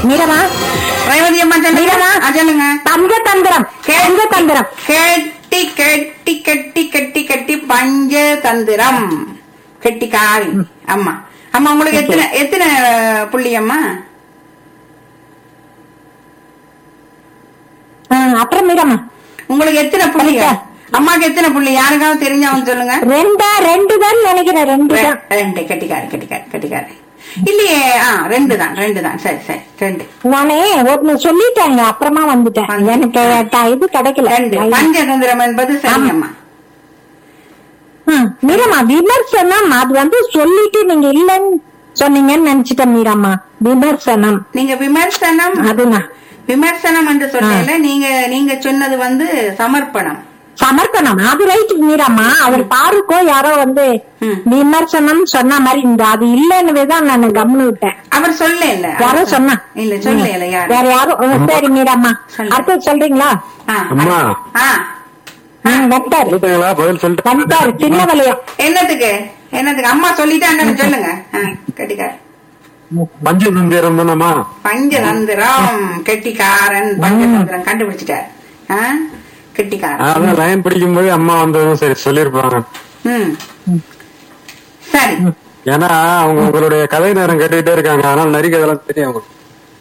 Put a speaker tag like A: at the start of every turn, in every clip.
A: மீரமா
B: ரேவதி அம்மா சொல்லுங்க
A: மீரமா?
B: ஆ, சொல்லுங்க
A: பஞ்சதந்திரம் பஞ்சதந்திரம்
B: கெட்டி கெட்டி கெட்டி கெட்டி கெட்டி பஞ்சதந்திரம் கெட்டிக்காரி அம்மா அம்மா உங்களுக்கு எத்தனை எத்தனை புள்ளி அம்மா
A: ஆ, அப்புறம் மீரமா
B: உங்களுக்கு எத்தனை புள்ளி அம்மாக்கு எத்தனை புள்ளி யாருக்காவது தெரிஞ்சவங்க சொல்லுங்க
A: ரெண்டா ரெண்டு தான் நினைக்கிறேன் ரெண்டு தான்
B: ரெ- ரெண்டு கெட்டிக்காரி கெட்டிக்காரி கெட்டிக்காரி இல்லையே ஆ ரெண்டு தான் ரெண்டு தான் சரி சரி ரெண்டு
A: நானே ஒன்னு சொல்லிட்டேங்க அப்புறமா வந்துட்டேன்
B: வந்து-
A: எனக்கு ட- இது கிடைக்கல
B: ரெண்டு பஞ்சதந்திரம் என்பது சரி அம்மா
A: ம், மீரம்மா விமர்சனம் அது வந்து சொல்லிட்டு நீங்க இல்லன்னு சொன்னீங்கன்னு நினைச்சிட்டேன் மீரம்மா விமர்சனம்
B: நீங்க விமர்சனம்
A: அதுதான்
B: விமர்சனம் என்று சொல்லல நீங்க நீங்க சொன்னது வந்து சமர்ப்பணம்
A: சமர்ப்பணம் அது ரைட் மீரம்மா அவர் பாருக்கோ யாரோ வந்து
B: ம்.
A: விமர்சனம் சொன்ன மாதிரி இந்த அது இல்லன்னு தான் நான் கம்னு விட்டேன்
B: அவர் சொல்ல இல்ல
A: யாரோ சொன்னா
B: இல்ல சொல்ல இல்ல யாரு
A: வேற யாரும் ஓ, சரி மீரம்மா
B: சொல்லு.
A: அடுத்து சொல்றீங்களா
B: ஆ,
C: அம்மா.
B: ஆ
A: ம், வந்துட்டாரு
C: சொல்லிட்டீங்களா பதில் சொல்லிட்டு
A: வந்துட்டாரு சின்ன வளையம்
B: என்னத்துக்கு என்னத்துக்கு அம்மா சொல்லிட்டாங்க சொல்லுங்க ஆ, கெட்டிக்கார
C: பஞ்சதந்திரம் தானம்மா
B: பஞ்சதந்திரம் கெட்டிக்காரன் பஞ்சதந்திரம் கண்டுபிடிச்சிட்டார் ஆ, கெட்டிக்காரன்
C: அதான் லைன் பிடிக்கும் போது அம்மா வந்ததும் சரி சொல்லிருப்பாங்க
B: ம் சரி
C: ஏன்னா அவங்க உங்களுடைய கதை நேரம் கேட்டுக்கிட்டே இருக்காங்க அதனால நிறைய கதைலாம் தெரியும் அவங்களுக்கு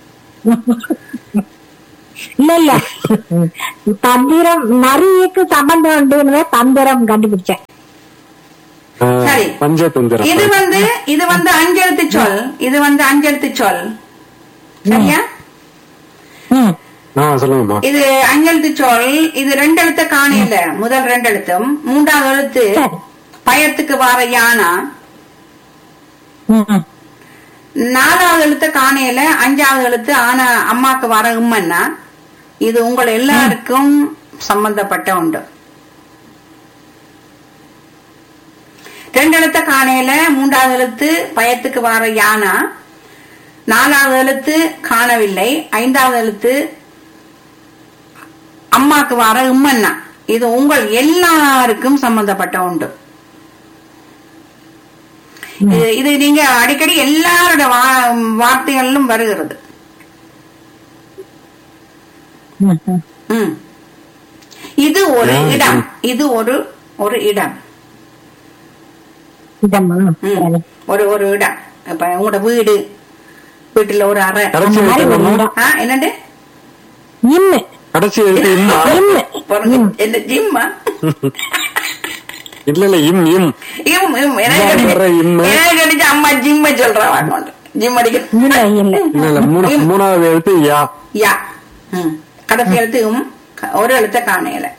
A: இல்ல இல்ல தந்திரம் நரிக்கு சம்பந்தம் உண்டுன்னு தந்திரம் கண்டுபிடிச்சேன்
C: ஆ,
B: சரி.
C: பஞ்சதந்திரம்
B: இது வந்து இது வந்து அஞ்செழுத்து சொல் இது வந்து அஞ்செழுத்து சொல் சரியா
A: ம்,
C: ஆ சொல்லுங்கம்மா
B: இது அஞ்செழுத்து சொல் இது ரெண்டு எழுத்த காணையில முதல் ரெண்டு எழுத்தும் மூன்றாவது எழுத்து
A: சரி.
B: பயத்துக்கு வார யானா
A: ம்,
B: நாலாவது எழுத்து காணையில அஞ்சாவது எழுத்து ஆனா அம்மாக்கு வர உம்மன்னா இது உங்கள் எல்லாருக்கும் சம்பந்தப்பட்ட உண்டு ரெண்டு எழுத்த காணையில மூன்றாவது எழுத்து பயத்துக்கு வர யானா நாலாவது எழுத்து காணவில்லை ஐந்தாவது எழுத்து அம்மாக்கு வர உம்மன்னா இது உங்கள் எல்லாருக்கும் சம்பந்தப்பட்ட உண்டு இது- இது நீங்க அடிக்கடி எல்லாரோட வா- வார்த்தைகளிலும் வருகிறது
A: ம், ம்.
B: ம். இது ஒரு இடம் இது ஒரு ஒரு இடம்
A: இதம்மா
B: ம்.
A: சரி.
B: ஒரு ஒரு இடம் இப்ப உங்களோட வீடு வீட்டுல ஒரு அறை
C: கடைசி
A: அந்த மாதிரி
C: எழுத்து
A: ஒரு
C: என்னம்மா?
A: இடம்.
B: ஆ, என்னண்டு
A: இம்மு
C: கடைசி எழுத்து இம்மா
A: இம்மு
B: பாருங்க, என்ன ஜிம்மா
C: இல்ல இல்ல இம் இம்
B: இம் இம் எனக்கு
C: இம்மா
B: அடிச்சு-
C: வர இம்மு.
B: எனக்கு அடிச்சு அம்மா ஜிம்ம சொல்றா ஜிம் அடிக்க
A: இல்ல இல்ல
C: இல்ல இல்ல மூணு
B: இம்.
C: மூணாவது எழுத்து யா
B: யா ம். கடைசி எழுத்து உம் க- ஒரு எழுத்த காணையில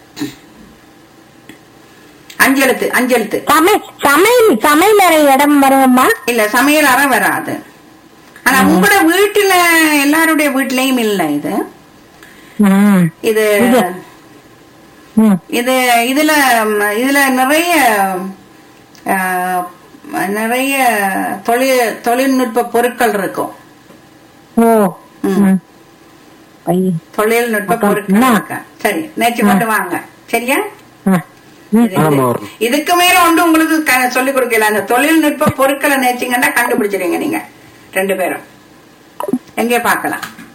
B: அஞ்சு எழுத்து அஞ்சு எழுத்து
A: சமையல் சமையல் சமையலறை இடம் வருவம்மா
B: இல்ல சமையல் அறை வராது ஆனா உங்களோட வீட்டுல எல்லாருடைய வீட்லயும் இல்ல இது
A: ம்,
B: இது
A: இது. ம்.
B: இது இதுல ம், இதுல நிறைய ஆ, நிறைய தொழில் தொழில்நுட்ப பொருட்கள் இருக்கும்
A: ஓ
B: ம்.
A: ம். ஐ.
B: தொழில்நுட்ப
A: அக்கா,
B: பொருட்கள்
A: என்ன?
B: இருக்கு சரி நேற்று கொண்டு வாங்க சரியா
A: ஆ. ம்.
B: இது-
C: ஆமா,
B: இது-
C: வரும்.
B: இதுக்கு மேல ஒன்று உங்களுக்கு க- சொல்லிக் கொடுக்கல அந்த தொழில்நுட்ப பொருட்களை நேச்சிங்கன்னா கண்டுபிடிச்சிருங்க நீங்க ரெண்டு பேரும் எங்கே பார்க்கலாம்